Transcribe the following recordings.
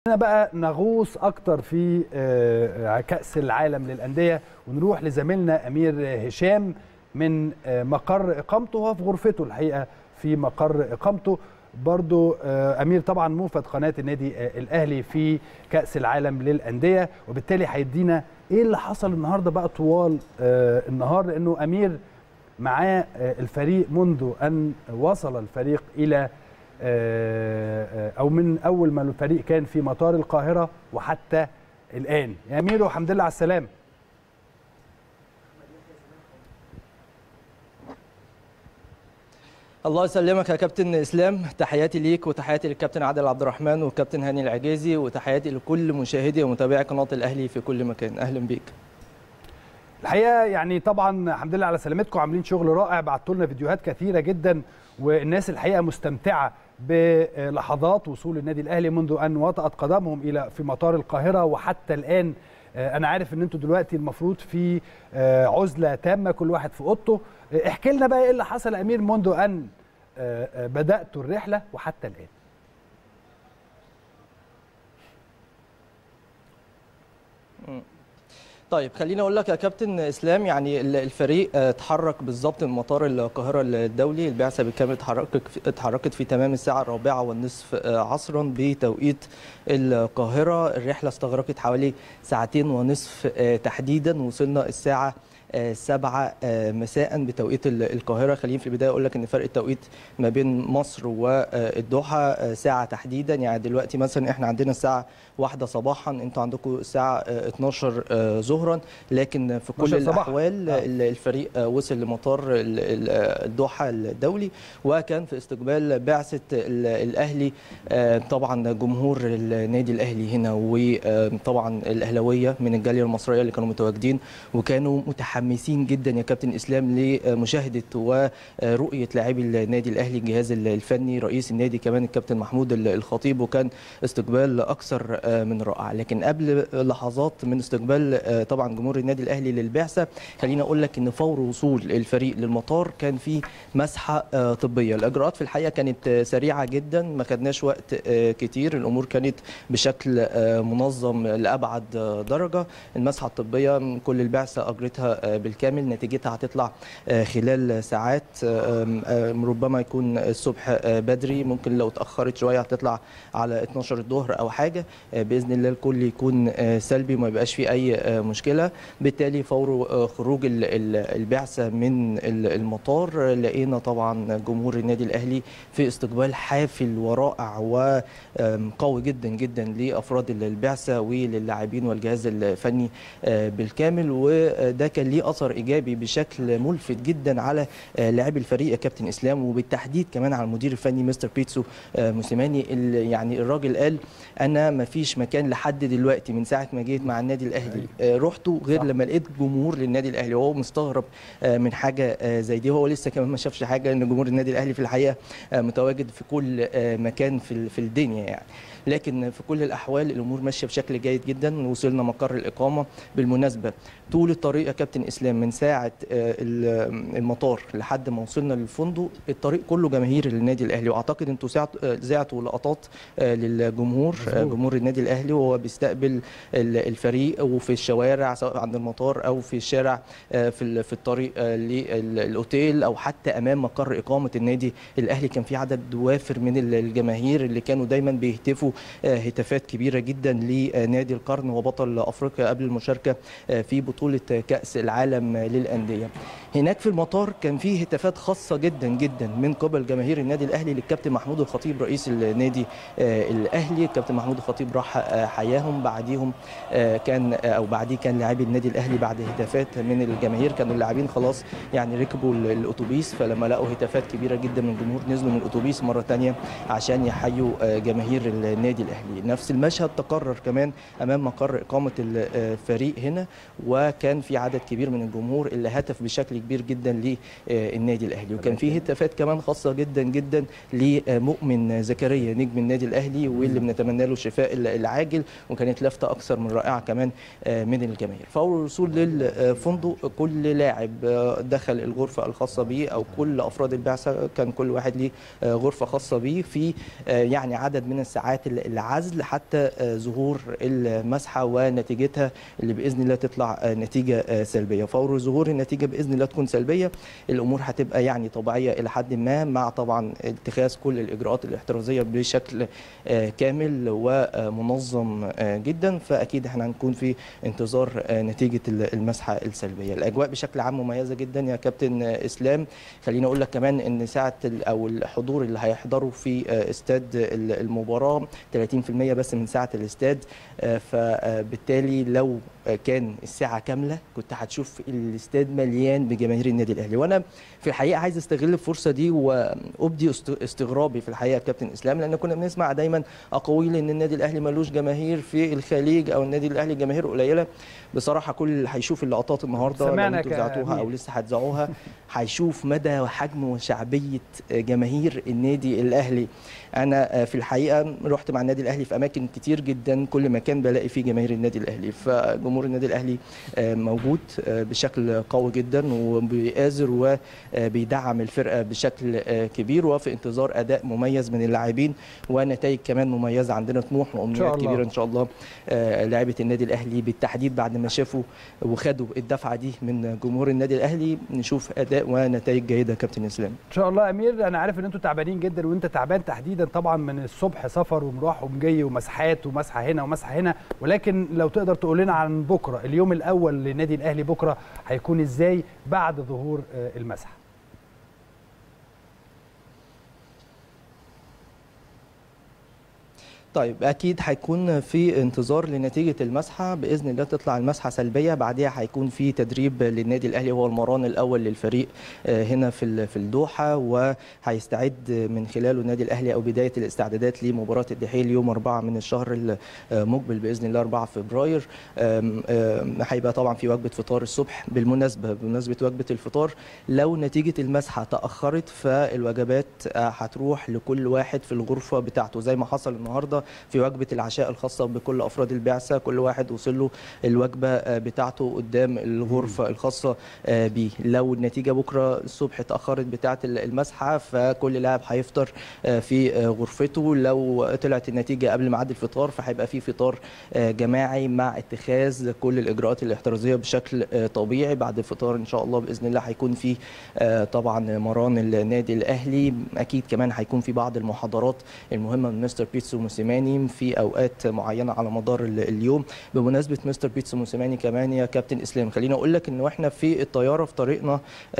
هنا بقى نغوص اكتر في آه، كأس العالم للأندية ونروح لزميلنا أمير هشام من آه، مقر إقامته هو في غرفته الحقيقة في مقر إقامته برضو آه، أمير طبعا موفد قناة النادي آه، الأهلي في كأس العالم للأندية وبالتالي هيدينا إيه اللي حصل النهاردة بقى طوال آه، النهار لأنه أمير معاه آه، الفريق منذ أن وصل الفريق إلى او من اول ما الفريق كان في مطار القاهره وحتى الان يا امير والحمد لله على السلامه الله يسلمك يا كابتن اسلام تحياتي ليك وتحياتي للكابتن عادل عبد الرحمن والكابتن هاني العجيزي وتحياتي لكل مشاهدي ومتابعي قناه الاهلي في كل مكان اهلا بيك الحقيقه يعني طبعا الحمد لله على سلامتكم عاملين شغل رائع بعتوا لنا فيديوهات كثيره جدا والناس الحقيقه مستمتعه بلحظات وصول النادي الاهلي منذ ان وطأت قدمهم الى في مطار القاهره وحتى الان انا عارف ان انتوا دلوقتي المفروض في عزله تامه كل واحد في اوضته احكي لنا بقى ايه اللي حصل يا امير منذ ان بداتوا الرحله وحتى الان طيب خليني اقول لك يا كابتن اسلام يعني الفريق اتحرك بالظبط من مطار القاهره الدولي البعثه بالكامل اتحركت اتحركت في تمام الساعه الرابعه والنصف عصرا بتوقيت القاهره الرحله استغرقت حوالي ساعتين ونصف تحديدا وصلنا الساعه سبعة مساء بتوقيت القاهرة خليني في البداية أقول لك أن فرق التوقيت ما بين مصر والدوحة ساعة تحديدا يعني دلوقتي مثلا إحنا عندنا الساعة واحدة صباحا أنتوا عندكم الساعة 12 ظهرا لكن في كل الأحوال الفريق وصل لمطار الدوحة الدولي وكان في استقبال بعثة الأهلي طبعا جمهور النادي الأهلي هنا وطبعا الأهلوية من الجالية المصرية اللي كانوا متواجدين وكانوا متحمسين متحمسين جدا يا كابتن اسلام لمشاهده ورؤيه لاعبي النادي الاهلي الجهاز الفني رئيس النادي كمان الكابتن محمود الخطيب وكان استقبال اكثر من رائع لكن قبل لحظات من استقبال طبعا جمهور النادي الاهلي للبعثه خليني اقول لك ان فور وصول الفريق للمطار كان في مسحه طبيه الاجراءات في الحقيقه كانت سريعه جدا ما خدناش وقت كتير الامور كانت بشكل منظم لابعد درجه المسحه الطبيه كل البعثه اجرتها بالكامل نتيجتها هتطلع خلال ساعات ربما يكون الصبح بدري ممكن لو اتاخرت شويه هتطلع على 12 الظهر او حاجه باذن الله الكل يكون سلبي وما يبقاش فيه اي مشكله بالتالي فور خروج البعثه من المطار لقينا طبعا جمهور النادي الاهلي في استقبال حافل ورائع وقوي جدا جدا لافراد البعثه وللاعبين والجهاز الفني بالكامل وده كان ليه اثر ايجابي بشكل ملفت جدا على لاعبي الفريق يا كابتن اسلام وبالتحديد كمان على المدير الفني مستر بيتسو موسيماني يعني الراجل قال انا ما فيش مكان لحد دلوقتي من ساعه ما جيت مع النادي الاهلي رحته غير لما لقيت جمهور للنادي الاهلي وهو مستغرب من حاجه زي دي هو لسه كمان ما شافش حاجه ان جمهور النادي الاهلي في الحقيقه متواجد في كل مكان في في الدنيا يعني لكن في كل الاحوال الامور ماشيه بشكل جيد جدا وصلنا مقر الاقامه بالمناسبه طول الطريق يا كابتن اسلام من ساعه المطار لحد ما وصلنا للفندق الطريق كله جماهير للنادي الاهلي واعتقد انتوا زعتوا لقطات للجمهور جمهور النادي الاهلي وهو بيستقبل الفريق وفي الشوارع سواء عند المطار او في الشارع في في الطريق للاوتيل او حتى امام مقر اقامه النادي الاهلي كان في عدد وافر من الجماهير اللي كانوا دايما بيهتفوا هتافات كبيره جدا لنادي القرن وبطل افريقيا قبل المشاركه في بطوله كاس العالم للانديه هناك في المطار كان في هتافات خاصه جدا جدا من قبل جماهير النادي الاهلي للكابتن محمود الخطيب رئيس النادي الاهلي الكابتن محمود الخطيب راح حياهم بعديهم كان او بعديه كان لاعبي النادي الاهلي بعد هتافات من الجماهير كانوا اللاعبين خلاص يعني ركبوا الاتوبيس فلما لقوا هتافات كبيره جدا من الجمهور نزلوا من الاتوبيس مره ثانيه عشان يحيوا جماهير النادي الاهلي نفس المشهد تكرر كمان امام مقر اقامه الفريق هنا وكان في عدد كبير من الجمهور اللي هتف بشكل كبير جدا للنادي الاهلي وكان في هتافات كمان خاصه جدا جدا لمؤمن زكريا نجم النادي الاهلي واللي بنتمنى له الشفاء العاجل وكانت لافته اكثر من رائعه كمان من الجماهير فور الوصول للفندق كل لاعب دخل الغرفه الخاصه به او كل افراد البعثه كان كل واحد ليه غرفه خاصه به في يعني عدد من الساعات العزل حتى ظهور المسحه ونتيجتها اللي باذن الله تطلع نتيجه سلبيه فور ظهور النتيجه باذن الله تكون سلبيه الامور هتبقى يعني طبيعيه الى حد ما مع طبعا اتخاذ كل الاجراءات الاحترازيه بشكل كامل ومنظم جدا فاكيد احنا هنكون في انتظار نتيجه المسحه السلبيه الاجواء بشكل عام مميزه جدا يا كابتن اسلام خليني اقول لك كمان ان ساعه او الحضور اللي هيحضروا في استاد المباراه 30% بس من ساعه الاستاد فبالتالي لو كان الساعه كامله كنت هتشوف الاستاد مليان بجماهير النادي الاهلي وانا في الحقيقه عايز استغل الفرصه دي وابدي استغرابي في الحقيقه كابتن اسلام لان كنا بنسمع دايما اقاويل ان النادي الاهلي ملوش جماهير في الخليج او النادي الاهلي جماهير قليله بصراحه كل اللي هيشوف اللقطات النهارده لو انتوا ذاعتوها او لسه هتذاعوها هيشوف مدى وحجم وشعبيه جماهير النادي الاهلي انا في الحقيقه رحت مع النادي الاهلي في اماكن كتير جدا كل مكان بلاقي فيه جماهير النادي الاهلي فجمهور النادي الاهلي موجود بشكل قوي جدا وبيآزر وبيدعم الفرقه بشكل كبير وفي انتظار اداء مميز من اللاعبين ونتائج كمان مميزه عندنا طموح وامنيات كبيره ان شاء الله لاعيبه النادي الاهلي بالتحديد بعد ما شافوا وخدوا الدفعه دي من جمهور النادي الاهلي نشوف اداء ونتائج جيده كابتن اسلام ان شاء الله امير انا عارف ان انتوا تعبانين جدا وانت تعبان تحديدا طبعا من الصبح سفر ومروح ومجي ومسحات ومسحه هنا ومسحه هنا ولكن لو تقدر تقول لنا عن بكره اليوم الاول للنادي الاهلي بكره هيكون ازاي بعد ظهور المسحه طيب اكيد هيكون في انتظار لنتيجه المسحه باذن الله تطلع المسحه سلبيه بعدها هيكون في تدريب للنادي الاهلي هو المران الاول للفريق هنا في في الدوحه وهيستعد من خلاله النادي الاهلي او بدايه الاستعدادات لمباراه الدحيل يوم 4 من الشهر المقبل باذن الله 4 فبراير هيبقى طبعا في وجبه فطار الصبح بالمناسبه بمناسبه وجبه الفطار لو نتيجه المسحه تاخرت فالوجبات هتروح لكل واحد في الغرفه بتاعته زي ما حصل النهارده في وجبه العشاء الخاصه بكل افراد البعثه كل واحد وصل له الوجبه بتاعته قدام الغرفه الخاصه بيه لو النتيجه بكره الصبح اتاخرت بتاعه المسحه فكل لاعب هيفطر في غرفته لو طلعت النتيجه قبل ميعاد الفطار فهيبقى في فطار جماعي مع اتخاذ كل الاجراءات الاحترازيه بشكل طبيعي بعد الفطار ان شاء الله باذن الله هيكون في طبعا مران النادي الاهلي اكيد كمان هيكون في بعض المحاضرات المهمه من مستر بيتسو موسيماني في اوقات معينه على مدار اليوم بمناسبه مستر بيتسو موسيماني كمان يا كابتن اسلام خليني اقول لك ان احنا في الطياره في طريقنا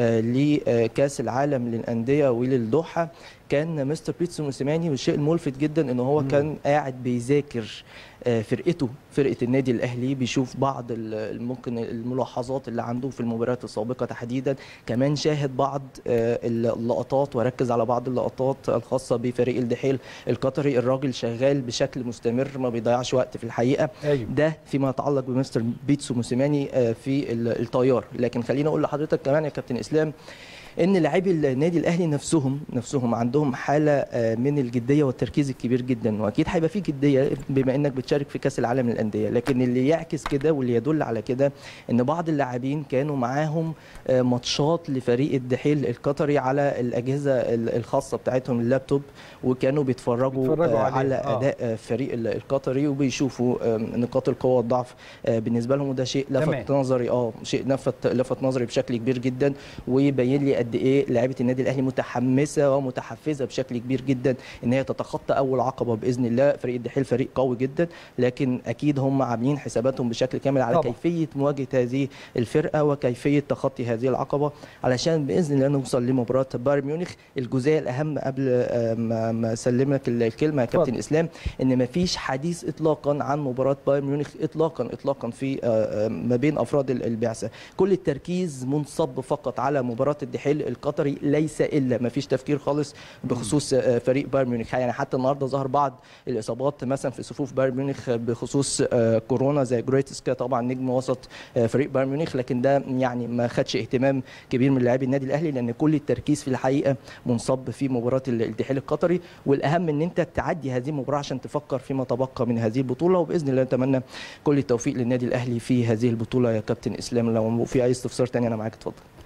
لكاس العالم للانديه وللدوحه كان مستر بيتسو موسيماني والشيء الملفت جدا ان هو كان قاعد بيذاكر فرقته فرقه النادي الاهلي بيشوف بعض ممكن الملاحظات اللي عنده في المباريات السابقه تحديدا كمان شاهد بعض اللقطات وركز على بعض اللقطات الخاصه بفريق الدحيل القطري الراجل شغال بشكل مستمر ما بيضيعش وقت في الحقيقه أيوه. ده فيما يتعلق بمستر بيتسو موسيماني في الطيار لكن خليني اقول لحضرتك كمان يا كابتن اسلام ان لاعبي النادي الاهلي نفسهم نفسهم عندهم حاله من الجديه والتركيز الكبير جدا واكيد هيبقى في جديه بما انك بتشارك في كاس العالم للانديه لكن اللي يعكس كده واللي يدل على كده ان بعض اللاعبين كانوا معاهم ماتشات لفريق الدحيل القطري على الاجهزه الخاصه بتاعتهم اللابتوب وكانوا بيتفرجوا, بيتفرجوا على آه. اداء فريق القطري وبيشوفوا نقاط القوه والضعف بالنسبه لهم وده شيء لفت تمام. نظري اه شيء لفت لفت نظري بشكل كبير جدا ويبين لي قد ايه لعيبه النادي الاهلي متحمسه ومتحفزه بشكل كبير جدا ان هي تتخطى اول عقبه باذن الله فريق الدحيل فريق قوي جدا لكن اكيد هم عاملين حساباتهم بشكل كامل على طبعا. كيفيه مواجهه هذه الفرقه وكيفيه تخطي هذه العقبه علشان باذن الله نوصل لمباراه بايرن ميونخ الجزئيه الاهم قبل ما اسلم لك الكلمه يا كابتن اسلام ان ما فيش حديث اطلاقا عن مباراه بايرن ميونخ اطلاقا اطلاقا في ما بين افراد البعثه كل التركيز منصب فقط على مباراه الدحيل القطري ليس الا ما فيش تفكير خالص بخصوص فريق بايرن ميونخ يعني حتى النهارده ظهر بعض الاصابات مثلا في صفوف بايرن ميونخ بخصوص كورونا زي جريتسكا طبعا نجم وسط فريق بايرن ميونخ لكن ده يعني ما خدش اهتمام كبير من لاعبي النادي الاهلي لان كل التركيز في الحقيقه منصب في مباراه الدحيل القطري والاهم ان انت تعدي هذه المباراه عشان تفكر فيما تبقى من هذه البطوله وباذن الله نتمنى كل التوفيق للنادي الاهلي في هذه البطوله يا كابتن اسلام لو في اي استفسار ثاني انا معاك اتفضل